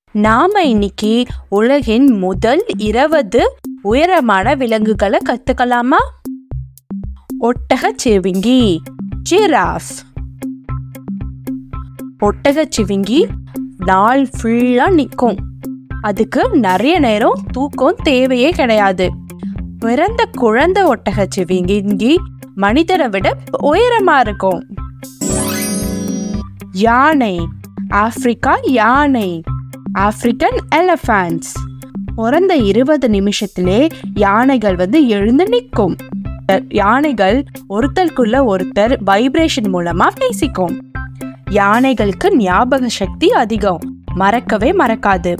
நாம இன்னைக்கு உலகின் முதல் இருபது உயரமான விலங்குகளை கத்துக்கலாமா ஒட்டகச்சிவிங்கி ஜிராஃப் ஒட்டகச்சிவிங்கி நாள் ஃபுல்லா நிற்கும் அதுக்கு நிறைய நேரம் தூக்கம் தேவையே கிடையாது பிறந்த குழந்தை ஒட்டகச்சிவிங்கி மனிதரை விட உயரமா இருக்கும் யானை ஆப்பிரிக்கா யானை ஆப்பிரிக்கன் எலஃபண்ட்ஸ் பிறந்த இருபது நிமிஷத்திலே யானைகள் வந்து எழுந்து நிற்கும் யானைகள் ஒருத்தருக்குள்ள ஒருத்தர் வைப்ரேஷன் மூலமா பேசிக்கும் யானைகளுக்கு ஞாபக சக்தி அதிகம் மறக்கவே மறக்காது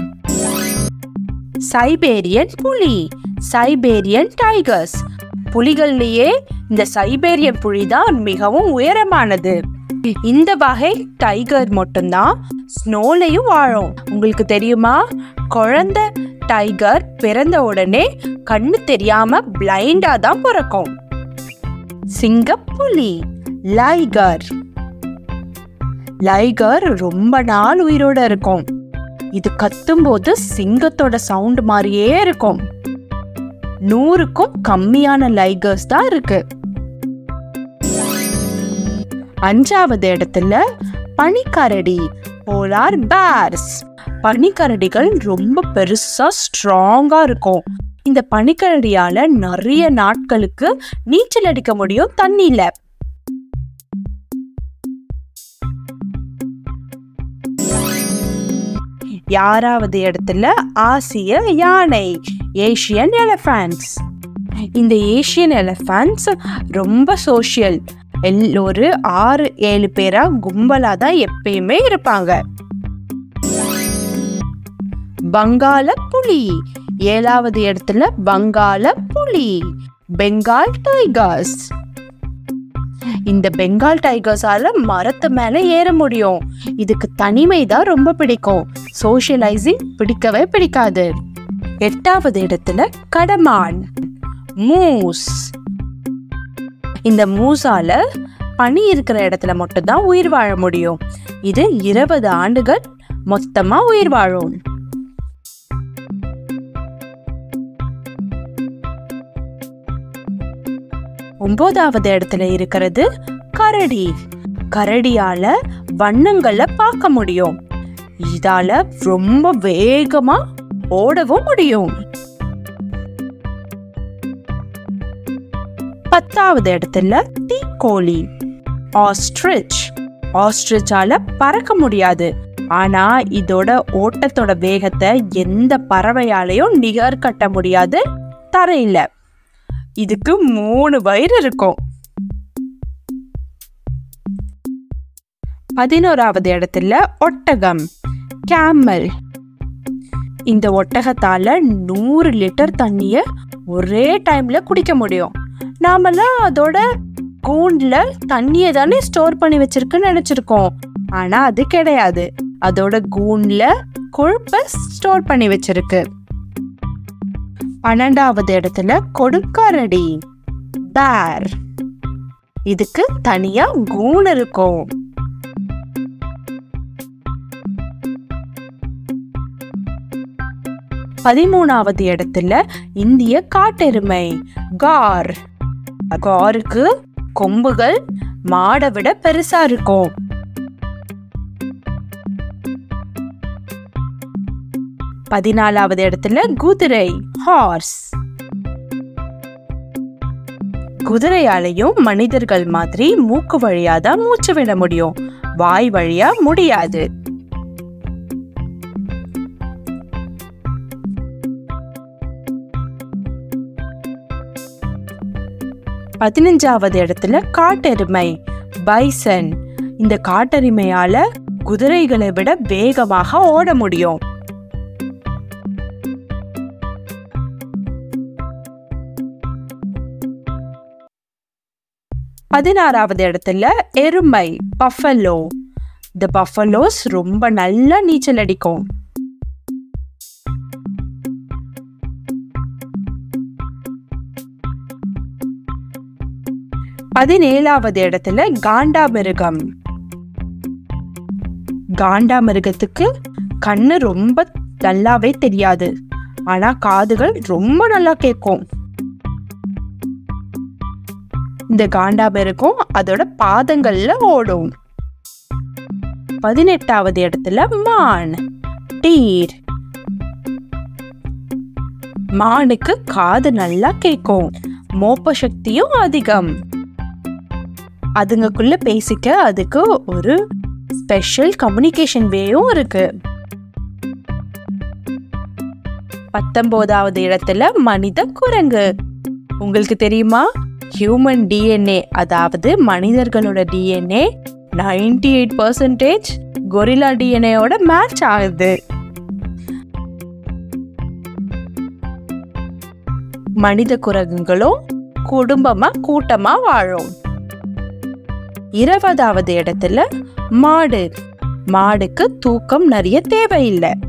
சைபேரியன் புலி சைபேரியன் டைகர்ஸ் புலிகள்லயே இந்த சைபேரியன் புலி தான் மிகவும் உயரமானது இந்த வகை டைகர் மட்டும்தான் ஸ்னோலையும் வாழும் உங்களுக்கு தெரியுமா குழந்தை டைகர் பிறந்த உடனே கண்ணு தெரியாம பிளைண்டா தான் பிறக்கும் சிங்கப்புலி லைகர் லைகர் ரொம்ப நாள் உயிரோட இருக்கும் இது கத்தும்போது சிங்கத்தோட சவுண்ட் மாதிரியே இருக்கும் நூறுக்கும் கம்மியான லைகர்ஸ் தான் இருக்கு அஞ்சாவது இடத்துல பனிக்கரடி போலார் பேர்ஸ் பனிக்கரடிகள் ரொம்ப பெருசா ஸ்ட்ராங்கா இருக்கும் இந்த பனிக்கரடியால நிறைய நாட்களுக்கு நீச்சல் அடிக்க முடியும் தண்ணியில யாராவது இடத்துல ஆசிய யானை ஏஷியன் எலஃபண்ட்ஸ் இந்த ஏஷியன் எலஃபண்ட்ஸ் ரொம்ப சோஷியல் எல் ஒரு ஆறு ஏழு பேரா கும்பலா தான் எப்பயுமே இருப்பாங்க வங்காள புலி ஏழாவது இடத்துல வங்காள புலி பெங்கால் டைகர்ஸ் இந்த பெங்கால் டைகர்ஸால மரத்து மேல ஏற முடியும் இதுக்கு தனிமை தான் ரொம்ப பிடிக்கும் சோஷியலைசிங் பிடிக்கவே பிடிக்காது எட்டாவது இடத்துல கடமான் மூஸ் இந்த மூசால பனி இருக்கிற இடத்துல மட்டும்தான் உயிர் வாழ முடியும் இது இருபது ஆண்டுகள் மொத்தமா உயிர் வாழும் ஒன்பதாவது இடத்துல இருக்கிறது கரடி கரடியால வண்ணங்களை பார்க்க முடியும் இதால ரொம்ப வேகமா ஓடவும் முடியும் பத்தாவது இடத்துல தீக்கோழி ஆஸ்ட்ரிச் ஆஸ்ட்ரிச்சால பறக்க முடியாது ஆனா இதோட ஓட்டத்தோட வேகத்தை எந்த பறவையாலையும் நிகர் கட்ட முடியாது தரையில இதுக்கு மூணு வயிறு இருக்கும் பதினோராவது இடத்துல ஒட்டகம் கேமல் இந்த ஒட்டகத்தால நூறு லிட்டர் தண்ணிய ஒரே டைம்ல குடிக்க முடியும் நாமெல்லாம் அதோட கூண்டுல தண்ணியை தானே ஸ்டோர் பண்ணி வச்சிருக்குன்னு நினைச்சிருக்கோம் ஆனா அது கிடையாது அதோட கூண்டுல கொழுப்ப ஸ்டோர் பண்ணி வச்சிருக்கு பன்னெண்டாவது இடத்துல கொடுக்கரடி பேர் இதுக்கு தனியா கூன் இருக்கும் பதிமூணாவது இடத்துல இந்திய காட்டெருமை கார் காருக்கு கொம்புகள் மாடை விட பெருசா இருக்கும் பதினாலாவது இடத்துல குதிரை ஹார்ஸ் குதிரையாலையும் மனிதர்கள் மாதிரி மூக்கு வழியா தான் மூச்சு விட முடியும் வாய் வழியா முடியாது பதினஞ்சாவது இடத்துல காட்டெருமை பைசன் இந்த காட்டெருமையால குதிரைகளை விட வேகமாக ஓட முடியும் பதினாறாவது இடத்துல எருமை பஃபலோ இந்த பஃபலோஸ் ரொம்ப நல்லா நீச்சல் அடிக்கும் பதினேழாவது இடத்துல காண்டாமிருகம் காண்டாமிருகத்துக்கு கண்ணு ரொம்ப நல்லாவே தெரியாது ஆனா காதுகள் ரொம்ப நல்லா கேட்கும் இந்த காண்டாமிருகம் அதோட பாதங்கள்ல ஓடும் பதினெட்டாவது இடத்துல மான் டீர் மானுக்கு காது நல்லா கேட்கும் மோப்ப சக்தியும் அதிகம் அதுங்கக்குள்ள பேசிக்க அதுக்கு ஒரு ஸ்பெஷல் கம்யூனிகேஷன் வேயும் இருக்கு பத்தொன்பதாவது இடத்துல மனித குரங்கு உங்களுக்கு தெரியுமா ஹியூமன் டிஎன்ஏ அதாவது மனிதர்களோட D N A ninety eight percentage gorilla டிஎன்ஏயோட மேட்ச் ஆகுது மனித குரங்குகளும் குடும்பமா கூட்டமா வாழும் இருபதாவது இடத்துல மாடு மாடுக்கு தூக்கம் நிறைய தேவையில்லை